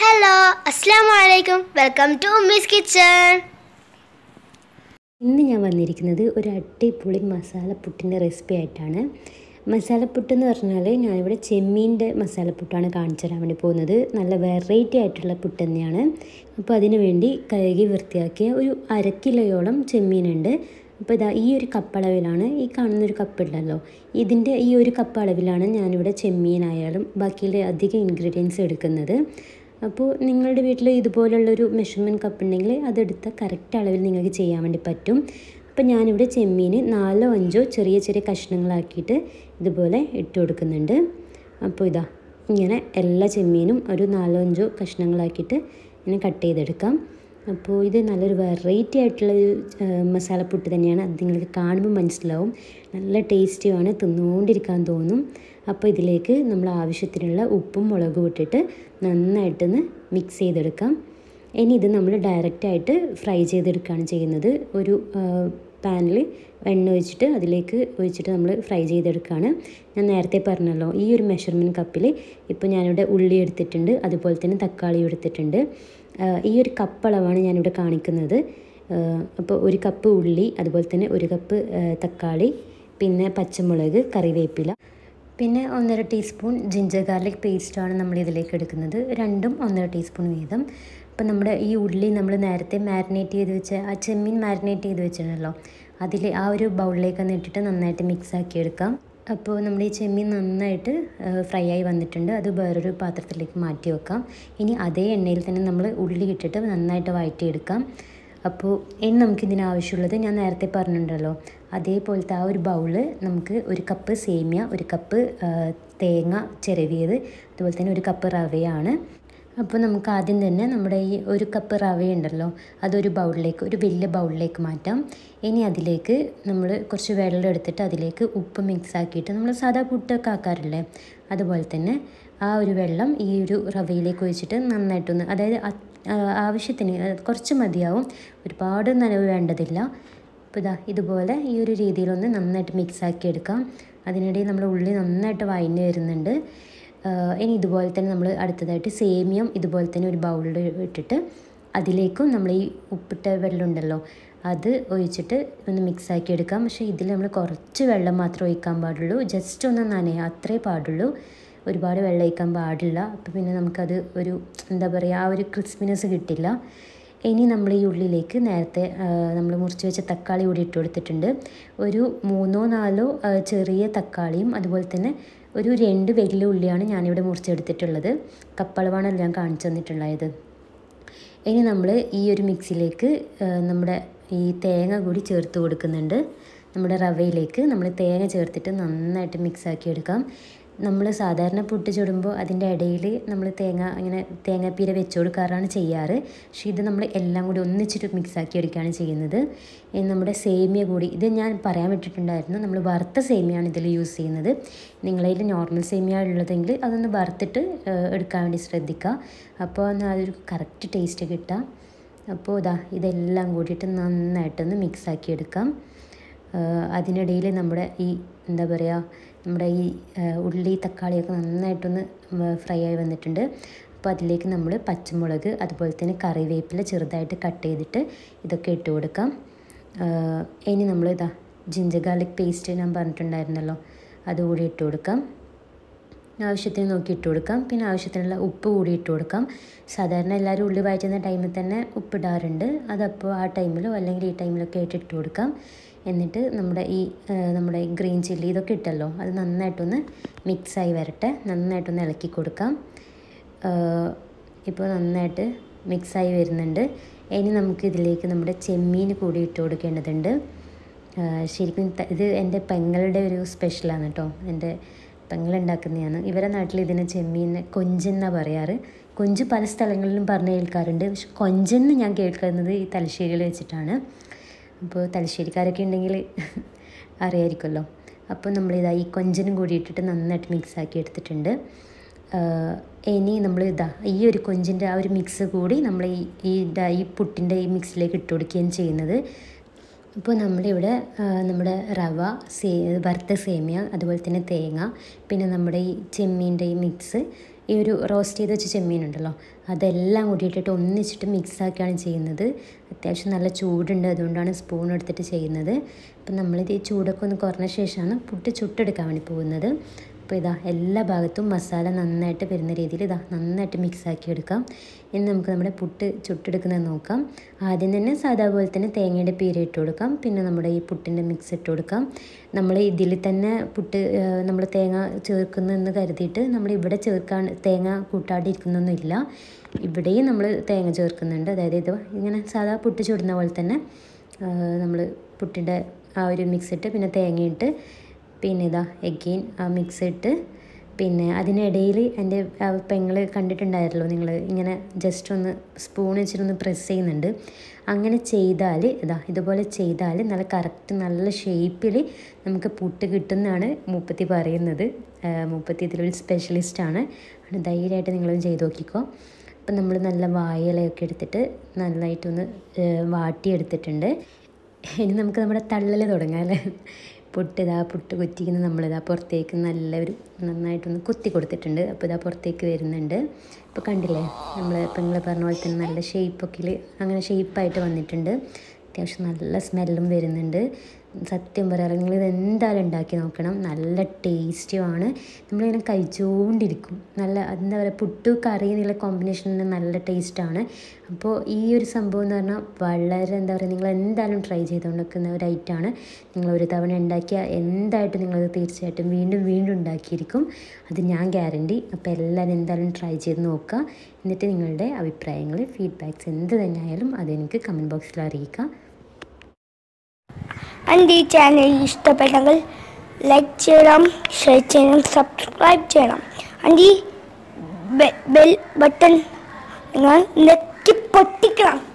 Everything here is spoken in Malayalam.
ഹലോ അസ്സാം വലൈക്കും വെൽക്കം ടു മിസ് കിച്ചൺ ഇന്ന് ഞാൻ വന്നിരിക്കുന്നത് ഒരു അടിപൊളി മസാലപ്പുട്ടിൻ്റെ റെസിപ്പി ആയിട്ടാണ് മസാലപ്പുട്ട് എന്ന് പറഞ്ഞാൽ ഞാനിവിടെ ചെമ്മീൻ്റെ മസാലപ്പുട്ടാണ് കാണിച്ചു തരാൻ വേണ്ടി പോകുന്നത് നല്ല വെറൈറ്റി ആയിട്ടുള്ള പുട്ട് തന്നെയാണ് അപ്പോൾ അതിന് വേണ്ടി കഴുകി വൃത്തിയാക്കിയ ഒരു അര കിലോയോളം ചെമ്മീനുണ്ട് അപ്പോൾ ഇതാ ഈ ഒരു കപ്പ് അളവിലാണ് ഈ കാണുന്ന ഒരു കപ്പ് ഉണ്ടല്ലോ ഇതിൻ്റെ ഈ ഒരു കപ്പ് അളവിലാണ് ഞാനിവിടെ ചെമ്മീനായാലും ബാക്കിയുള്ള അധികം ഇൻഗ്രീഡിയൻസ് എടുക്കുന്നത് അപ്പോൾ നിങ്ങളുടെ വീട്ടിൽ ഇതുപോലുള്ളൊരു മെഷർമെൻറ്റ് കപ്പ് ഉണ്ടെങ്കിൽ അതെടുത്ത കറക്റ്റ് അളവിൽ നിങ്ങൾക്ക് ചെയ്യാൻ വേണ്ടി പറ്റും അപ്പോൾ ഞാനിവിടെ ചെമ്മീൻ നാലോ അഞ്ചോ ചെറിയ ചെറിയ കഷ്ണങ്ങളാക്കിയിട്ട് ഇതുപോലെ ഇട്ട് കൊടുക്കുന്നുണ്ട് അപ്പോൾ ഇതാ ഇങ്ങനെ എല്ലാ ചെമ്മീനും ഒരു നാലോ അഞ്ചോ കഷ്ണങ്ങളാക്കിയിട്ട് ഇങ്ങനെ കട്ട് ചെയ്തെടുക്കാം അപ്പോൾ ഇത് നല്ലൊരു വെറൈറ്റി ആയിട്ടുള്ള ഒരു മസാലപ്പുട്ട് തന്നെയാണ് അത് നിങ്ങൾക്ക് കാണുമ്പോൾ മനസ്സിലാവും നല്ല ടേസ്റ്റിയാണ് തിന്നുകൊണ്ടിരിക്കാൻ തോന്നും അപ്പോൾ ഇതിലേക്ക് നമ്മൾ ആവശ്യത്തിനുള്ള ഉപ്പും മുളകും ഇട്ടിട്ട് നന്നായിട്ടൊന്ന് മിക്സ് ചെയ്തെടുക്കാം ഇനി ഇത് നമ്മൾ ഡയറക്റ്റായിട്ട് ഫ്രൈ ചെയ്തെടുക്കുകയാണ് ചെയ്യുന്നത് ഒരു പാനിൽ എണ്ണ ഒഴിച്ചിട്ട് അതിലേക്ക് ഒഴിച്ചിട്ട് നമ്മൾ ഫ്രൈ ചെയ്തെടുക്കുകയാണ് ഞാൻ നേരത്തെ പറഞ്ഞല്ലോ ഈ ഒരു മെഷർമെൻറ്റ് കപ്പിൽ ഇപ്പോൾ ഞാനിവിടെ ഉള്ളി എടുത്തിട്ടുണ്ട് അതുപോലെ തന്നെ തക്കാളി എടുത്തിട്ടുണ്ട് ഈ ഒരു കപ്പ് അളവാണ് ഞാനിവിടെ കാണിക്കുന്നത് അപ്പോൾ ഒരു കപ്പ് ഉള്ളി അതുപോലെ തന്നെ ഒരു കപ്പ് തക്കാളി പിന്നെ പച്ചമുളക് കറിവേപ്പില പിന്നെ ഒന്നര ടീസ്പൂൺ ജിഞ്ചർ ഗാർലിക് പേസ്റ്റാണ് നമ്മൾ ഇതിലേക്ക് എടുക്കുന്നത് രണ്ടും ഒന്നര ടീസ്പൂൺ വീതം അപ്പം നമ്മുടെ ഈ ഉള്ളി നമ്മൾ നേരത്തെ മാരിനേറ്റ് ചെയ്ത് വെച്ച ആ ചെമ്മീൻ മാരിനേറ്റ് ചെയ്ത് വെച്ചിട്ടുണ്ടല്ലോ അതിൽ ആ ഒരു ബൗളിലേക്ക് ഒന്ന് ഇട്ടിട്ട് നന്നായിട്ട് മിക്സ് ആക്കി എടുക്കാം അപ്പോൾ നമ്മുടെ ഈ ചെമ്മീൻ നന്നായിട്ട് ഫ്രൈ ആയി വന്നിട്ടുണ്ട് അത് വേറൊരു പാത്രത്തിലേക്ക് മാറ്റി വെക്കാം ഇനി അതേ എണ്ണയിൽ തന്നെ നമ്മൾ ഉള്ളി ഇട്ടിട്ട് നന്നായിട്ട് വഴറ്റിയെടുക്കാം അപ്പോൾ ഇനി നമുക്കിതിന് ആവശ്യമുള്ളത് ഞാൻ നേരത്തെ പറഞ്ഞിട്ടുണ്ടല്ലോ അതേപോലത്തെ ആ ഒരു ബൗള് നമുക്ക് ഒരു കപ്പ് സേമിയ ഒരു കപ്പ് തേങ്ങ ചിരവിയത് അതുപോലെ തന്നെ ഒരു കപ്പ് റവയാണ് അപ്പോൾ നമുക്ക് ആദ്യം തന്നെ നമ്മുടെ ഈ ഒരു കപ്പ് റവയുണ്ടല്ലോ അതൊരു ബൗളിലേക്ക് ഒരു വലിയ ബൗളിലേക്ക് മാറ്റാം ഇനി അതിലേക്ക് നമ്മൾ കുറച്ച് വെള്ളം എടുത്തിട്ട് അതിലേക്ക് ഉപ്പ് മിക്സ് ആക്കിയിട്ട് നമ്മൾ സാധാ പുട്ടൊക്കെ ആക്കാറില്ലേ അതുപോലെ തന്നെ ആ ഒരു വെള്ളം ഈ ഒരു റവയിലേക്ക് ഒഴിച്ചിട്ട് നന്നായിട്ടൊന്ന് അതായത് ആവശ്യത്തിന് കുറച്ച് മതിയാവും ഒരുപാട് നനവ് വേണ്ടതില്ല അപ്പോൾ ഇതാ ഇതുപോലെ ഈ ഒരു രീതിയിലൊന്ന് നന്നായിട്ട് മിക്സ് ആക്കി എടുക്കാം അതിനിടയിൽ നമ്മൾ ഉള്ളി നന്നായിട്ട് വഴഞ്ഞ് വരുന്നുണ്ട് ഇനി ഇതുപോലെ തന്നെ നമ്മൾ അടുത്തതായിട്ട് സേമിയം ഇതുപോലെ തന്നെ ഒരു ബൗളിൽ ഇട്ടിട്ട് അതിലേക്കും നമ്മൾ ഈ ഉപ്പിട്ട വെള്ളം ഉണ്ടല്ലോ അത് ഒഴിച്ചിട്ട് ഒന്ന് മിക്സ് ആക്കി എടുക്കാം പക്ഷേ ഇതിൽ നമ്മൾ കുറച്ച് വെള്ളം മാത്രമേ ഒഴിക്കാൻ പാടുള്ളൂ ജസ്റ്റ് ഒന്ന് നനയുക അത്രേ പാടുള്ളൂ ഒരുപാട് വെള്ളം ഒഴിക്കാൻ പാടില്ല അപ്പോൾ പിന്നെ നമുക്കത് ഒരു എന്താ പറയുക ആ ഒരു ക്രിസ്പിനെസ് കിട്ടില്ല ഇനി നമ്മൾ ഈ ഉള്ളിലേക്ക് നേരത്തെ നമ്മൾ മുറിച്ച് വെച്ച തക്കാളി കൂടി ഇട്ട് കൊടുത്തിട്ടുണ്ട് ഒരു മൂന്നോ നാലോ ചെറിയ തക്കാളിയും അതുപോലെ തന്നെ ഒരു രണ്ട് വലിയ ഉള്ളിയാണ് ഞാനിവിടെ മുറിച്ചെടുത്തിട്ടുള്ളത് കപ്പളവാണല്ലോ ഞാൻ കാണിച്ചു തന്നിട്ടുണ്ടായത് ഇനി നമ്മൾ ഈ ഒരു മിക്സിലേക്ക് നമ്മുടെ ഈ തേങ്ങ കൂടി ചേർത്ത് കൊടുക്കുന്നുണ്ട് നമ്മുടെ റവയിലേക്ക് നമ്മൾ തേങ്ങ ചേർത്തിട്ട് നന്നായിട്ട് മിക്സ് ആക്കി എടുക്കാം നമ്മൾ സാധാരണ പുട്ട് ചുടുമ്പോൾ അതിൻ്റെ ഇടയിൽ നമ്മൾ തേങ്ങ ഇങ്ങനെ തേങ്ങാപ്പീര വെച്ച് കൊടുക്കാറാണ് ചെയ്യാറ് പക്ഷേ ഇത് നമ്മൾ എല്ലാം കൂടി ഒന്നിച്ചിട്ട് മിക്സ് ആക്കി എടുക്കുകയാണ് ചെയ്യുന്നത് നമ്മുടെ സേമിയ കൂടി ഇത് ഞാൻ പറയാൻ വിട്ടിട്ടുണ്ടായിരുന്നു നമ്മൾ വറുത്ത സേമിയാണ് ഇതിൽ യൂസ് ചെയ്യുന്നത് നിങ്ങളതിൽ നോർമൽ സേമിയ ഉള്ളതെങ്കിൽ അതൊന്ന് വറുത്തിട്ട് എടുക്കാൻ വേണ്ടി ശ്രദ്ധിക്കുക അപ്പോൾ അതൊരു കറക്റ്റ് ടേസ്റ്റ് കിട്ടാം അപ്പോൾ ഇതാ ഇതെല്ലാം കൂടിയിട്ട് നന്നായിട്ടൊന്ന് മിക്സ് ആക്കി എടുക്കാം അതിനിടയിൽ നമ്മുടെ ഈ എന്താ പറയുക നമ്മുടെ ഈ ഉള്ളി തക്കാളിയൊക്കെ നന്നായിട്ടൊന്ന് ഫ്രൈ ആയി വന്നിട്ടുണ്ട് അപ്പോൾ അതിലേക്ക് നമ്മൾ പച്ചമുളക് അതുപോലെ തന്നെ കറിവേപ്പില ചെറുതായിട്ട് കട്ട് ചെയ്തിട്ട് ഇതൊക്കെ ഇട്ട് കൊടുക്കാം ഇനി നമ്മൾ ഇതാ ജിഞ്ചർ ഗാർലിക് പേസ്റ്റ് ഞാൻ പറഞ്ഞിട്ടുണ്ടായിരുന്നല്ലോ അതുകൂടി ഇട്ട് കൊടുക്കാം ആവശ്യത്തിന് നോക്കി ഇട്ട് കൊടുക്കാം പിന്നെ ആവശ്യത്തിനുള്ള ഉപ്പ് കൂടി ഇട്ട് കൊടുക്കാം സാധാരണ എല്ലാവരും ഉള്ളി വഴറ്റുന്ന ടൈമിൽ തന്നെ ഉപ്പിടാറുണ്ട് അതപ്പോൾ ആ ടൈമിലോ അല്ലെങ്കിൽ ഈ ടൈമിലൊക്കെ ആയിട്ട് ഇട്ട് കൊടുക്കാം എന്നിട്ട് നമ്മുടെ ഈ നമ്മുടെ ഗ്രീൻ ചില്ലി ഇതൊക്കെ ഇട്ടല്ലോ അത് നന്നായിട്ടൊന്ന് മിക്സായി വരട്ടെ നന്നായിട്ടൊന്ന് ഇളക്കി കൊടുക്കാം ഇപ്പോൾ നന്നായിട്ട് മിക്സായി വരുന്നുണ്ട് ഇനി നമുക്ക് ഇതിലേക്ക് നമ്മുടെ ചെമ്മീൻ കൂടി ഇട്ട് കൊടുക്കേണ്ടതുണ്ട് ശരിക്കും ഇത് എൻ്റെ പെങ്ങളുടെ ഒരു സ്പെഷ്യലാണ് കേട്ടോ എൻ്റെ പെങ്ങളുണ്ടാക്കുന്നതാണ് ഇവരെ നാട്ടിൽ ഇതിന് ചെമ്മീൻ കൊഞ്ചെന്നാണ് പറയാറ് കൊഞ്ച് പല സ്ഥലങ്ങളിലും പറഞ്ഞു കേൾക്കാറുണ്ട് പക്ഷെ കൊഞ്ചെന്ന് ഞാൻ കേൾക്കുന്നത് ഈ തലശ്ശേരിയിൽ വെച്ചിട്ടാണ് അപ്പോൾ തലശ്ശേരിക്കാരൊക്കെ ഉണ്ടെങ്കിൽ അറിയായിരിക്കുമല്ലോ അപ്പോൾ നമ്മളിതാ ഈ കൊഞ്ചനും കൂടി ഇട്ടിട്ട് നന്നായിട്ട് മിക്സ് ആക്കി എടുത്തിട്ടുണ്ട് ഇനി നമ്മൾ ഇതാ ഈ ഒരു കൊഞ്ചിൻ്റെ ആ ഒരു മിക്സ് കൂടി നമ്മൾ ഈ ഈ ഈ പുട്ടിൻ്റെ ഈ മിക്സിലേക്ക് ഇട്ട് കൊടുക്കുകയും ചെയ്യുന്നത് അപ്പോൾ നമ്മളിവിടെ നമ്മുടെ റവ സേ വറുത്ത സേമിയ അതുപോലെ തന്നെ തേങ്ങ പിന്നെ നമ്മുടെ ഈ ചെമ്മീൻ്റെ ഈ മിക്സ് ഈ ഒരു റോസ്റ്റ് ചെയ്ത് വെച്ച ചെമ്മീൻ ഉണ്ടല്ലോ അതെല്ലാം കൂടിയിട്ടിട്ട് ഒന്നിച്ചിട്ട് മിക്സാക്കിയാണ് ചെയ്യുന്നത് അത്യാവശ്യം നല്ല ചൂടുണ്ട് അതുകൊണ്ടാണ് സ്പൂൺ എടുത്തിട്ട് ചെയ്യുന്നത് അപ്പം നമ്മളിത് ഈ ചൂടൊക്കെ ഒന്ന് കുറഞ്ഞ ശേഷമാണ് പുട്ട് ചുട്ടെടുക്കാൻ വേണ്ടി പോകുന്നത് അപ്പോൾ ഇതാ എല്ലാ ഭാഗത്തും മസാല നന്നായിട്ട് വരുന്ന രീതിയിൽ ഇതാ നന്നായിട്ട് മിക്സ് ആക്കി എടുക്കാം ഇനി നമുക്ക് നമ്മുടെ പുട്ട് ചുട്ടെടുക്കുന്നത് നോക്കാം ആദ്യം തന്നെ സാധാ പോലെ തന്നെ തേങ്ങയുടെ പീര ഇട്ട് കൊടുക്കാം പിന്നെ നമ്മുടെ ഈ പുട്ടിൻ്റെ മിക്സ് ഇട്ട് കൊടുക്കാം നമ്മൾ ഇതിൽ തന്നെ പുട്ട് നമ്മൾ തേങ്ങ ചേർക്കുന്നെന്ന് കരുതിയിട്ട് നമ്മൾ ഇവിടെ ചേർക്കാൻ തേങ്ങ കൂട്ടാണ്ടിരിക്കുന്നൊന്നുമില്ല ഇവിടെയും നമ്മൾ തേങ്ങ ചേർക്കുന്നുണ്ട് അതായത് ഇത് ഇങ്ങനെ സാധാ പുട്ട് ചുടുന്ന പോലെ തന്നെ നമ്മൾ പുട്ടിൻ്റെ ആ ഒരു മിക്സ് ഇട്ട് പിന്നെ തേങ്ങയിട്ട് പിന്നെ ഇതാ എഗെയിൻ ആ മിക്സ് ഇട്ട് പിന്നെ അതിനിടയിൽ എൻ്റെ പെങ്ങൾ കണ്ടിട്ടുണ്ടായിരുന്നല്ലോ നിങ്ങൾ ഇങ്ങനെ ജസ്റ്റ് ഒന്ന് സ്പൂൺ വെച്ചിട്ടൊന്ന് പ്രസ് ചെയ്യുന്നുണ്ട് അങ്ങനെ ചെയ്താൽ ഇതാ ഇതുപോലെ ചെയ്താൽ നല്ല കറക്റ്റ് നല്ല ഷേപ്പിൽ നമുക്ക് പുട്ട് കിട്ടുമെന്നാണ് മൂപ്പത്തി പറയുന്നത് മൂപ്പത്തി ഇതിലൊരു സ്പെഷ്യലിസ്റ്റാണ് ആണ് ധൈര്യമായിട്ട് നിങ്ങളൊന്ന് ചെയ്ത് നോക്കിക്കോ അപ്പം നമ്മൾ നല്ല വായലയൊക്കെ എടുത്തിട്ട് നന്നായിട്ടൊന്ന് വാട്ടിയെടുത്തിട്ടുണ്ട് ഇനി നമുക്ക് നമ്മുടെ തള്ളൽ തുടങ്ങാം അല്ലേ പുട്ട് ഇതാ പുട്ട് കുറ്റിക്കുന്ന നമ്മളിതാ പുറത്തേക്ക് നല്ല ഒരു നന്നായിട്ടൊന്ന് കുത്തി കൊടുത്തിട്ടുണ്ട് അപ്പോൾ ഇതാ പുറത്തേക്ക് വരുന്നുണ്ട് ഇപ്പോൾ കണ്ടില്ലേ നമ്മൾ ഇപ്പം നിങ്ങൾ പറഞ്ഞ പോലെ തന്നെ നല്ല ഷേപ്പൊക്കെ അങ്ങനെ ഷേപ്പായിട്ട് വന്നിട്ടുണ്ട് അത്യാവശ്യം നല്ല സ്മെല്ലും വരുന്നുണ്ട് സത്യം പറയാറ് നിങ്ങൾ ഇത് എന്തായാലും ഉണ്ടാക്കി നോക്കണം നല്ല ടേസ്റ്റുമാണ് നമ്മളിങ്ങനെ കഴിച്ചുകൊണ്ടിരിക്കും നല്ല എന്താ പറയുക പുട്ടു കറി എന്നുള്ള കോമ്പിനേഷൻ തന്നെ നല്ല ടേസ്റ്റാണ് അപ്പോൾ ഈ ഒരു സംഭവം എന്ന് പറഞ്ഞാൽ വളരെ എന്താ പറയുക നിങ്ങൾ എന്തായാലും ട്രൈ ചെയ്തുകൊണ്ടിരിക്കുന്ന ഒരു ഐറ്റമാണ് നിങ്ങൾ ഒരു തവണ ഉണ്ടാക്കിയാൽ എന്തായിട്ടും നിങ്ങളത് തീർച്ചയായിട്ടും വീണ്ടും വീണ്ടും ഉണ്ടാക്കിയിരിക്കും അത് ഞാൻ ഗ്യാരണ്ടി അപ്പോൾ എല്ലാവരും എന്തായാലും ട്രൈ ചെയ്ത് നോക്കുക എന്നിട്ട് നിങ്ങളുടെ അഭിപ്രായങ്ങൾ ഫീഡ്ബാക്ക്സ് എന്ത് തന്നെ ആയാലും അതെനിക്ക് കമൻറ്റ് ബോക്സിൽ അറിയിക്കുക എൻ്റെ ഈ ചാനൽ ഇഷ്ടപ്പെട്ടെങ്കിൽ ലൈക്ക് ചെയ്യണം ഷെയർ ചെയ്യണം സബ്സ്ക്രൈബ് ചെയ്യണം എൻ്റെ ഈ ബെൽ ബട്ടൺ നിങ്ങൾ നെറ്റി പൊട്ടിക്കണം